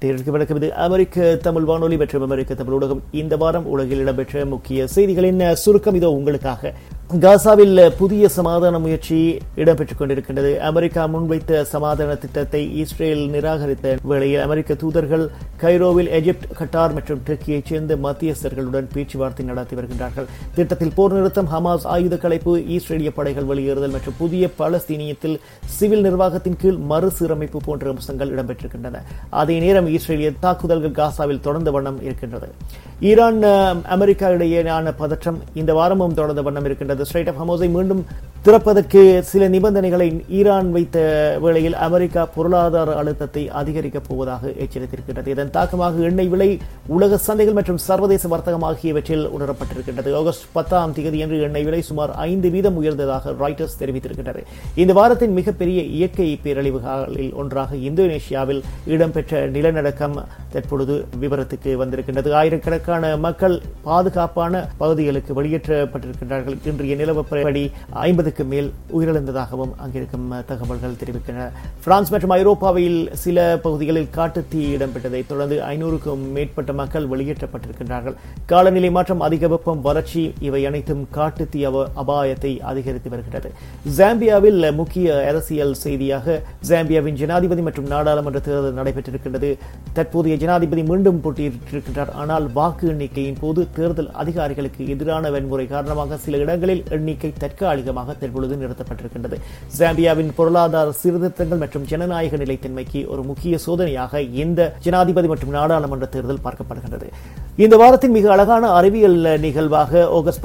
நேருக்கு வணக்கம் இது அமெரிக்க தமிழ் வானொலி மற்றும் அமெரிக்க தமிழ் ஊடகம் இந்த வாரம் உலகில் இடம்பெற்ற முக்கிய செய்திகளின் சுருக்கம் இதோ உங்களுக்காக காசாவில் புதிய சமாதான முயற்சி இடம்பெற்றுக் கொண்டிருக்கின்றது அமெரிக்கா முன்வைத்த சமாதான திட்டத்தை இஸ்ரேல் நிராகரித்த வேளையில் அமெரிக்க தூதர்கள் கைரோவில் எகிப்து கட்டார் மற்றும் டர்க்கியைச் சேர்ந்த மத்தியஸ்தர்களுடன் பேச்சுவார்த்தை நடத்தி வருகின்றார்கள் திட்டத்தில் போர் நிறுத்தம் ஹமாஸ் ஆயுத கலைப்பு இஸ்ரேலிய படைகள் வெளியேறுதல் மற்றும் புதிய பலஸ்தீனியத்தில் சிவில் நிர்வாகத்தின் கீழ் மறுசீரமைப்பு போன்ற அம்சங்கள் இடம்பெற்றிருக்கின்றன அதே நேரம் இஸ்ரேலிய தாக்குதல்கள் காசாவில் தொடர்ந்த வண்ணம் இருக்கின்றது ஈரான் அமெரிக்கா இடையேயான பதற்றம் இந்த வாரமும் தொடர்ந்த வண்ணம் இருக்கின்றது ஸ்ட்ரைட் ஆஃப் ஹமோஸை மீண்டும் திறப்பதற்கு சில நிபந்தனைகளை ஈரான் வைத்த வேளையில் அமெரிக்கா பொருளாதார அழுத்தத்தை அதிகரிக்கப் போவதாக எச்சரித்திருக்கின்றது இதன் தாக்கமாக எண்ணெய் விலை உலக சந்தைகள் மற்றும் சர்வதேச வர்த்தகம் ஆகியவற்றில் உணரப்பட்டிருக்கின்றது ஆகஸ்ட் பத்தாம் தேதி என்று எண்ணெய் விலை சுமார் ஐந்து வீதம் உயர்ந்ததாக ராய்டர்ஸ் தெரிவித்திருக்கின்றது இந்த வாரத்தின் மிகப்பெரிய இயற்கை பேரழிவுகளில் ஒன்றாக இந்தோனேஷியாவில் இடம்பெற்ற நிலநடுக்கம் தற்பொழுது விவரத்துக்கு வந்திருக்கின்றது ஆயிரக்கணக்கான மக்கள் பாதுகாப்பான பகுதிகளுக்கு வெளியேற்றப்பட்டிருக்கின்றார்கள் இன்றைய நிலவரப்படி ஐம்பதுக்கு மேல் உயிரிழந்ததாகவும் அங்கிருக்கும் தகவல்கள் தெரிவிக்கின்றன பிரான்ஸ் மற்றும் ஐரோப்பாவில் சில பகுதிகளில் காட்டுத்தீ இடம்பெற்றதை தொடர்ந்து ஐநூறுக்கும் மேற்பட்ட மக்கள் வெளியேற்றப்பட்டிருக்கின்றார்கள் காலநிலை மாற்றம் அதிக வெப்பம் வறட்சி இவை அனைத்தும் காட்டுத்தீ அபாயத்தை அதிகரித்து வருகிறது ஜாம்பியாவில் முக்கிய அரசியல் செய்தியாக ஜாம்பியாவின் ஜனாதிபதி மற்றும் நாடாளுமன்ற தேர்தல் நடைபெற்றிருக்கின்றது தற்போதைய ஜனாதிபதி மீண்டும் போட்டியிட்டிருக்கின்றார் ஆனால் வாக்கு எண்ணிக்கையின் போது தேர்தல் அதிகாரிகளுக்கு எதிரான வன்முறை காரணமாக சில இடங்களில் எண்ணிக்கை தற்காலிகமாக தற்பொழுது நிறுத்தப்பட்டிருக்கின்றது ஜாம்பியாவின் பொருளாதார சீர்திருத்தங்கள் மற்றும் ஜனநாயக நிலைத்தன்மைக்கு ஒரு முக்கிய சோதனையாக இந்த ஜனாதிபதி மற்றும் நாடாளுமன்ற தேர்தல் பார்க்கப்படுகின்றது இந்த வாரத்தின் மிக அழகான அறிவியல் நிகழ்வாக ஆகஸ்ட்